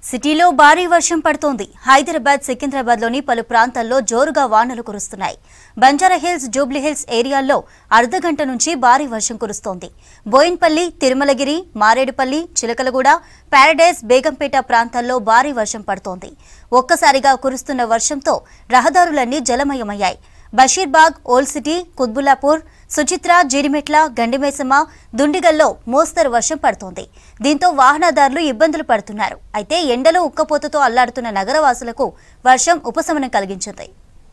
సిటీలో భారీ వర్షం పడుతోంది హైదరాబాద్ సికింద్రాబాద్లోని పలు ప్రాంతాల్లో జోరుగా వానలు కురుస్తున్నాయి బంజారాహిల్స్ జూబ్లీహిల్స్ ఏరియాల్లో అర్ధ గంట నుంచి భారీ వర్షం కురుస్తోంది బోయిన్పల్లి తిరుమలగిరి మారేడుపల్లి చిలకలగూడ పారడైజ్ బేగంపేట ప్రాంతాల్లో భారీ వర్షం పడుతోంది ఒక్కసారిగా కురుస్తున్న వర్షంతో రహదారులన్నీ జలమయమయ్యాయి బషీర్బాగ్ ఓల్డ్ సిటీ కుత్బుల్లాపూర్ సుచిత్ర జీడిమెట్ల గండిమేసమ్మ దుండిగల్లో మోస్తరు వర్షం పడుతోంది దీంతో వాహనదారులు ఇబ్బందులు పడుతున్నారు అయితే ఎండలో ఉక్కపోతతో అల్లాడుతున్న నగరవాసులకు వర్షం ఉపశమనం కలిగించింది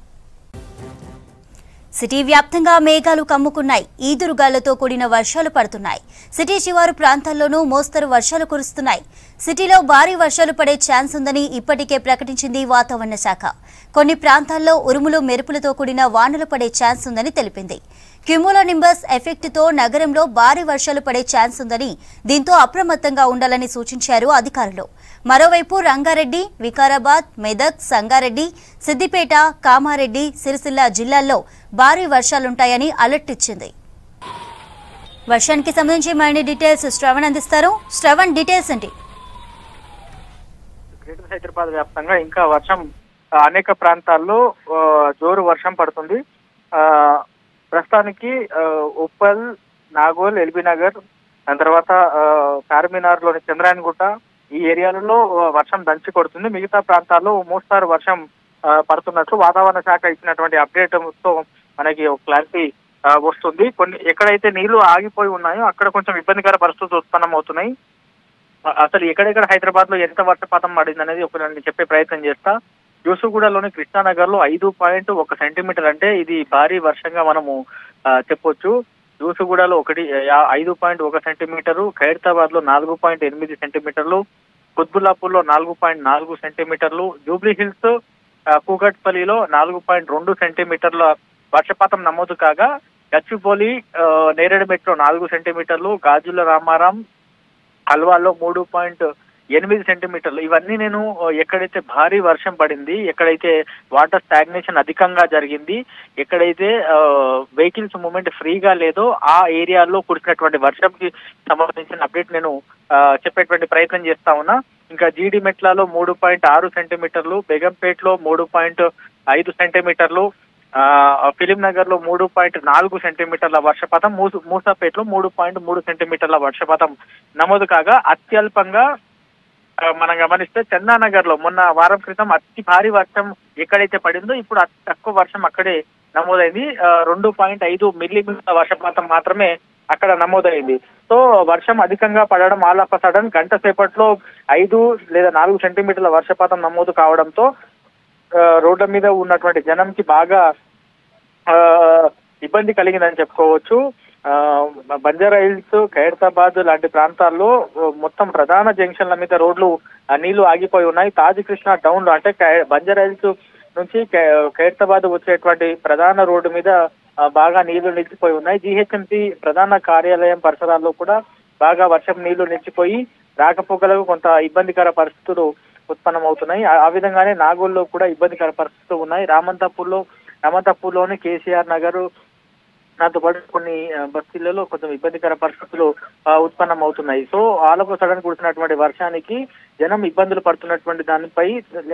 సిటీ వ్యాప్తంగా మేఘాలు కమ్ముకున్నాయి ఈదురుగాళ్లతో కూడిన వర్షాలు పడుతున్నాయి సిటీ శివారు ప్రాంతాల్లోనూ మోస్తరు వర్షాలు కురుస్తున్నాయి సిటీలో భారీ వర్షాలు పడే ఛాన్స్ ఉందని ఇప్పటికే ప్రకటించింది వాతావరణ శాఖ కొన్ని ప్రాంతాల్లో ఉరుములు మెరుపులతో కూడిన వానలు పడే ఛాన్స్ ఉందని తెలిపింది క్యుములోనింబస్ ఎఫెక్ట్తో నగరంలో భారీ వర్షాలు పడే ఛాన్స్ ఉందని దీంతో అప్రమత్తంగా ఉండాలని సూచించారు అధికారులు మరోవైపు రంగారెడ్డి వికారాబాద్ మెదక్ సంగారెడ్డి సిద్దిపేట కామారెడ్డి సిరిసిల్ల జిల్లాల్లో భారీ వర్షాలుంటాయని అలర్ట్ ఇచ్చింది వర్షానికి సంబంధించి మరిన్ని డీటెయిల్స్ శ్రవణ్ అందిస్తారు శ్రవణ్ డీటెయిల్స్ ఏంటి గ్రేటర్ హైదరాబాద్ వ్యాప్తంగా ఇంకా వర్షం ఆ, అనేక ప్రాంతాల్లో ఆ, జోరు వర్షం పడుతుంది ఆ, ప్రస్తుతానికి ఆ, ఉప్పల్ నాగోల్ ఎల్బీ నగర్ దాని తర్వాత ఆ, చార్మినార్ లోని చంద్రాయనగుట్ట ఈ ఏరియాలలో ఆ, వర్షం దంచి కొడుతుంది మిగతా ప్రాంతాల్లో మోస్తారు వర్షం ఆ, పడుతున్నట్లు వాతావరణ శాఖ ఇచ్చినటువంటి అప్డేట్ తో మనకి ఒక క్లారిటీ ఆ, వస్తుంది కొన్ని ఎక్కడైతే నీళ్లు ఆగిపోయి ఉన్నాయో అక్కడ కొంచెం ఇబ్బందికర పరిస్థితులు ఉత్పన్నం అవుతున్నాయి అ- అసలు ఎక్కడెక్కడ హైదరాబాద్ లో ఎంత వర్షపాతం పడింది అనేది ఒక నేను చెప్పే ప్రయత్నం చేస్తా యూసుగూడలోని కృష్ణానగర్ లో ఐదు పాయింట్ ఒక సెంటీమీటర్ అంటే ఇది భారీ వర్షంగా మనము ఆ, చెప్పొచ్చు యూసుగూడలో ఒకటి యా- ఐదు పాయింట్ ఒక సెంటీమీటరు ఖైరతాబాద్ లో నాలుగు పాయింట్ ఎనిమిది సెంటీమీటర్లు కుత్బుల్లాపూర్ లో నాలుగు పాయింట్ నాలుగు సెంటీమీటర్లు జూబ్లీ హిల్స్ ఆ, కూకట్పల్లిలో నాలుగు పాయింట్ రెండు సెంటీమీటర్ల వర్షపాతం నమోదు కాగా గచ్చిబౌలి ఆ, నేరేడుమెట్లో నాలుగు సెంటీమీటర్లు గాజుల రామారాం హల్వాలో మూడు పాయింట్ ఎనిమిది సెంటీమీటర్లు ఇవన్నీ నేను ఆ, ఎక్కడైతే భారీ వర్షం పడింది ఎక్కడైతే వాటర్ స్టాగ్నేషన్ అధికంగా జరిగింది ఎక్కడైతే వెహికల్స్ మూవ్మెంట్ ఫ్రీగా లేదో ఆ ఏరియాలో కురిసినటువంటి వర్షంకి సంబంధించిన అప్డేట్ నేను ఆ, చెప్పేటువంటి ప్రయత్నం చేస్తా ఉన్నా ఇంకా జీడి మెట్లలో మూడు పాయింట్ ఆరు సెంటీమీటర్లు బేగంపేటలో మూడు పాయింట్ ఐదు సెంటీమీటర్లు ఆ, ఫిలిం నగర్ లో మూడు పాయింట్ నాలుగు సెంటీమీటర్ల వర్షపాతం మూసు మూసాపేటలో మూడు పాయింట్ మూడు సెంటీమీటర్ల వర్షపాతం నమోదు కాగా అత్యల్పంగా ఆ, మనం గమనిస్తే చందానగర్ లో మొన్న వారం క్రితం అతి భారీ వర్షం ఎక్కడైతే పడిందో ఇప్పుడు అతి తక్కువ వర్షం అక్కడే నమోదైంది ఆ, రెండు పాయింట్ ఐదు మిల్లీమీటర్ల వర్షపాతం మాత్రమే అక్కడ నమోదైంది సో వర్షం అధికంగా పడడం ఆల్ ఆఫ్ సడన్ గంట సేపట్లో ఐదు లేదా నాలుగు సెంటీమీటర్ల వర్షపాతం నమోదు కావడంతో ఆ, రోడ్ల మీద ఉన్నటువంటి జనంకి బాగా ఆ, ఇబ్బంది కలిగిందని చెప్పుకోవచ్చు ఆ, బంజారా హిల్స్ ఖైరతాబాద్ లాంటి ప్రాంతాల్లో ఆ, మొత్తం ప్రధాన జంక్షన్ల మీద రోడ్లు ఆ, నీళ్లు ఆగిపోయి ఉన్నాయి తాజ్ కృష్ణ టౌన్ లో అంటే ఖై- బంజారా హిల్స్ నుంచి ఖై- ఖైరతాబాద్ వచ్చేటువంటి ప్రధాన రోడ్డు మీద ఆ, బాగా నీళ్లు నిలిచిపోయి ఉన్నాయి జీహెచ్ఎంసీ ప్రధాన కార్యాలయం పరిసరాల్లో కూడా బాగా వర్షం నీళ్లు నిలిచిపోయి రాకపోకలకు కొంత ఇబ్బందికర పరిస్థితులు ఉత్పన్నమవుతున్నాయి ఆ- ఆ విధంగానే నాగోల్లో కూడా ఇబ్బందికర పరిస్థితులు ఉన్నాయి రామంతాపూర్లో రామంతాపూర్లోని కేసీఆర్ నగర్ దాంతో పాటు కొన్ని ఆ, బస్తీలలో కొంచెం ఇబ్బందికర పరిస్థితులు ఆ, ఉత్పన్నం అవుతున్నాయి సో ఆలకు సడన్ కుడుతున్నటువంటి వర్షానికి జనం ఇబ్బందులు పడుతున్నటువంటి దానిపై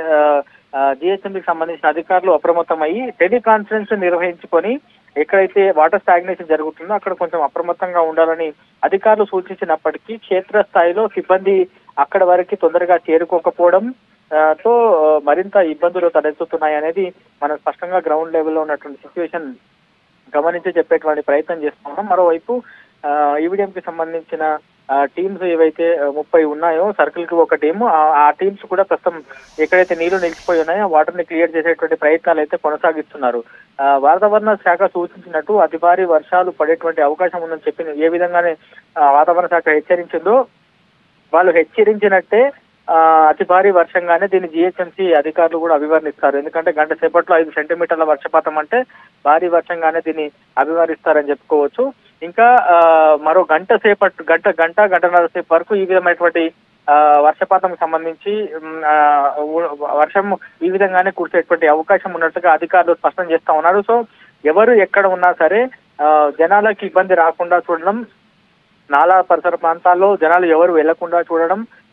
జిహెచ్ఎంకి సంబంధించిన అధికారులు అప్రమత్తమయ్యి టెలికాన్ఫరెన్స్ నిర్వహించుకొని ఎక్కడైతే వాటర్ స్టాగ్నేషన్ జరుగుతుందో అక్కడ కొంచెం అప్రమత్తంగా ఉండాలని అధికారులు సూచించినప్పటికీ క్షేత్రస్థాయిలో సిబ్బంది అక్కడ వరకు తొందరగా చేరుకోకపోవడం ఆ, తో ఆ, మరింత ఇబ్బందులు తలెత్తుతున్నాయి అనేది మనం స్పష్టంగా గ్రౌండ్ లెవెల్లో ఉన్నటువంటి సిచ్యువేషన్ గమనించి చెప్పేటువంటి ప్రయత్నం చేస్తున్నాం మరోవైపు ఆ, ఈవీఎం కి సంబంధించిన టీమ్స్ ఏవైతే ఆ, ముప్పై ఉన్నాయో సర్కిల్ కి ఒక టీము ఆ టీమ్స్ కూడా ప్రస్తుతం ఎక్కడైతే నీళ్లు నిలిచిపోయి ఉన్నాయో వాటర్ ని క్లియర్ చేసేటువంటి ప్రయత్నాలు అయితే కొనసాగిస్తున్నారు ఆ, వాతావరణ శాఖ సూచించినట్టు అతి భారీ వర్షాలు పడేటువంటి అవకాశం ఉందని చెప్పి ఏ విధంగానే ఆ, వాతావరణ శాఖ హెచ్చరించిందో వాళ్ళు హెచ్చరించినట్టే ఆ, అతి భారీ వర్షంగానే దీన్ని జిహెచ్ఎంసీ అధికారులు కూడా అభివర్ణిస్తారు ఎందుకంటే గంట సేపట్లో ఐదు సెంటీమీటర్ల వర్షపాతం అంటే భారీ వర్షంగానే దీన్ని అభివర్ణిస్తారని చెప్పుకోవచ్చు ఇంకా ఆ, మరో గంట సేపట్ గంట గంట గంటన్నర సేపు వరకు ఈ విధమైనటువంటి ఆ, వర్షపాతం సంబంధించి ఉమ్, ఆ, ఉ- వర్షం ఈ విధంగానే కురిసేటువంటి అవకాశం ఉన్నట్టుగా అధికారులు స్పష్టం చేస్తా ఉన్నారు సో ఎవరు ఎక్కడ ఉన్నా సరే ఆ, జనాలకి ఇబ్బంది రాకుండా చూడడం నాలా పరిసర ప్రాంతాల్లో జనాలు ఎవరు వెళ్లకుండా చూడడం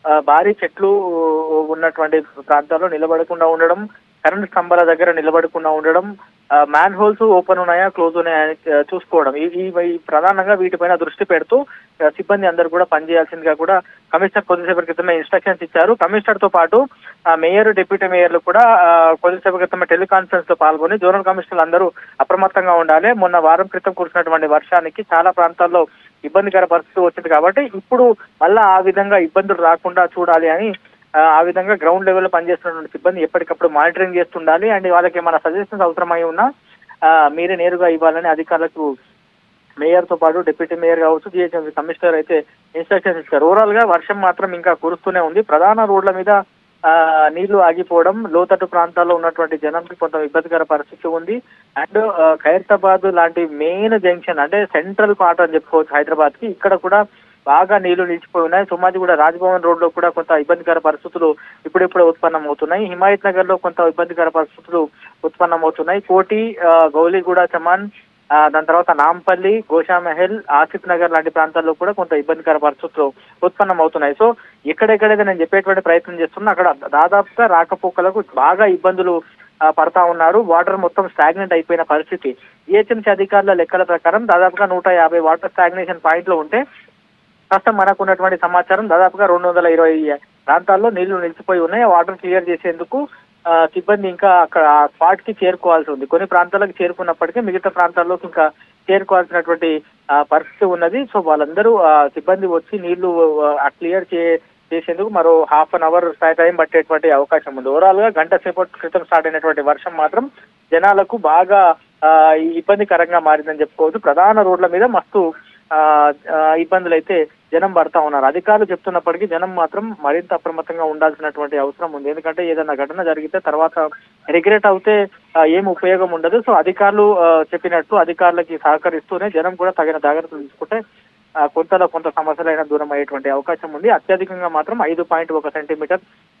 ఆ, భారీ చెట్లు ఉన్నటువంటి ప్రాంతాల్లో నిలబడకుండా ఉండడం కరెంట్ స్తంభాల దగ్గర నిలబడకుండా ఉండడం మ్యాన్ హోల్స్ ఓపెన్ ఉన్నాయా క్లోజ్ ఉన్నాయా అని ఆ, చూసుకోవడం ఈ ఈ- ఈ ప్రధానంగా వీటిపైన దృష్టి పెడుతూ ఆ, సిబ్బంది అందరూ కూడా పనిచేయాల్సిందిగా కూడా కమిషనర్ కొద్దిసేపటి క్రితమే ఇన్స్ట్రక్షన్స్ ఇచ్చారు కమిషనర్ తో పాటు ఆ, మేయర్ డిప్యూటీ మేయర్లు కూడా ఆ, కొద్దిసేపటి క్రితమే టెలికాన్ఫరెన్స్ లో పాల్గొని జోనల్ కమిషనర్లు అందరూ అప్రమత్తంగా ఉండాలి మొన్న వారం క్రితం కురిసినటువంటి వర్షానికి చాలా ప్రాంతాల్లో ఇబ్బందికర పరిస్థితి వచ్చింది కాబట్టి ఇప్పుడు మళ్ళా ఆ విధంగా ఇబ్బందులు రాకుండా చూడాలి అని ఆ, ఆ విధంగా గ్రౌండ్ లెవెల్లో పనిచేస్తున్నటువంటి సిబ్బంది ఎప్పటికప్పుడు మానిటరింగ్ చేస్తుండాలి అండ్ వాళ్ళకి ఏమైనా సజెషన్స్ అవసరమై ఉన్నా ఆ, మీరే నేరుగా ఇవ్వాలని అధికారులకు మేయర్ తో పాటు డిప్యూటీ మేయర్ కావచ్చు జిహెచ్ఎంసీ కమిషనర్ అయితే ఇన్స్ట్రక్షన్స్ ఇచ్చారు ఓవరాల్ గా వర్షం మాత్రం ఇంకా కురుస్తూనే ఉంది ప్రధాన రోడ్ల మీద ఆ, నీళ్లు ఆగిపోవడం లోతట్టు ప్రాంతాల్లో ఉన్నటువంటి జనంకి కొంత ఇబ్బందికర పరిస్థితి ఉంది అండ్ ఆ, ఖైరతాబాద్ లాంటి మెయిన్ జంక్షన్ అంటే సెంట్రల్ పార్ట్ అని చెప్పుకోవచ్చు హైదరాబాద్ కి ఇక్కడ కూడా బాగా నీళ్లు నిలిచిపోయి ఉన్నాయి సుమాజి కూడా రాజ్భవన్ రోడ్ లో కూడా కొంత ఇబ్బందికర పరిస్థితులు ఇప్పుడిప్పుడే ఉత్పన్నం అవుతున్నాయి హిమాయత్ నగర్ లో కొంత ఇబ్బందికర పరిస్థితులు ఉత్పన్నం అవుతున్నాయి కోటి ఆ, గౌలిగూడ చమాన్ ఆ, దాని తర్వాత నాంపల్లి గోషామహల్ ఆసిఫ్ నగర్ లాంటి ప్రాంతాల్లో కూడా కొంత ఇబ్బందికర పరిస్థితులు ఉత్పన్నం అవుతున్నాయి సో ఎక్కడెక్కడైతే నేను చెప్పేటువంటి ప్రయత్నం చేస్తున్నా అక్కడ దాదాపుగా రాకపోకలకు బాగా ఇబ్బందులు ఆ, పడతా ఉన్నారు వాటర్ మొత్తం స్టాగ్నెంట్ అయిపోయిన పరిస్థితి జిహెచ్ఎంసీ అధికారుల లెక్కల ప్రకారం దాదాపుగా నూట యాభై వాటర్ స్టాగ్నేషన్ పాయింట్లు ఉంటే ప్రస్తుతం మనకు ఉన్నటువంటి సమాచారం దాదాపుగా రెండు వందల ఇరవై ప్రాంతాల్లో నీళ్లు నిలిచిపోయి ఉన్నాయి ఆ వాటర్ క్లియర్ చేసేందుకు ఆ, సిబ్బంది ఇంకా అక్కడ ఆ స్పాట్ కి చేరుకోవాల్సి ఉంది కొన్ని ప్రాంతాలకు చేరుకున్నప్పటికీ మిగతా ప్రాంతాల్లోకి ఇంకా చేరుకోవాల్సినటువంటి ఆ, పరిస్థితి ఉన్నది సో వాళ్ళందరూ ఆ, సిబ్బంది వచ్చి నీళ్లు ఆ, క్లియర్ చే చేసేందుకు మరో హాఫ్ అన్ అవర్ టైం పట్టేటువంటి అవకాశం ఉంది ఓవరాల్ గా గంట సేపటి క్రితం స్టార్ట్ అయినటువంటి వర్షం మాత్రం జనాలకు బాగా ఆ, ఇబ్బందికరంగా మారిందని చెప్పుకోవచ్చు ప్రధాన రోడ్ల మీద మస్తు ఆ, ఆ, ఇబ్బందులు అయితే జనం పడతా ఉన్నారు అధికారులు చెప్తున్నప్పటికీ జనం మాత్రం మరింత అప్రమత్తంగా ఉండాల్సినటువంటి అవసరం ఉంది ఎందుకంటే ఏదైనా ఘటన జరిగితే తర్వాత రిగ్రెట్ అవుతే ఆ, ఏం ఉపయోగం ఉండదు సో అధికారులు ఆ, చెప్పినట్టు అధికారులకి సహకరిస్తూనే జనం కూడా తగిన జాగ్రత్తలు తీసుకుంటే ఆ, కొంతలో కొంత సమస్యలైన దూరం అయ్యేటువంటి అవకాశం ఉంది అత్యధికంగా మాత్రం ఐదు పాయింట్ ఒక సెంటీమీటర్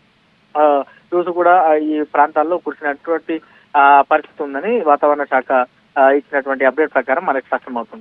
ఆ, రోజు కూడా ఆ, ఈ ప్రాంతాల్లో కురిసినటువంటి ఆ, పరిస్థితి ఉందని వాతావరణ శాఖ ఆ, ఇచ్చినటువంటి అప్డేట్ ప్రకారం మనకు స్పష్టమవుతుంది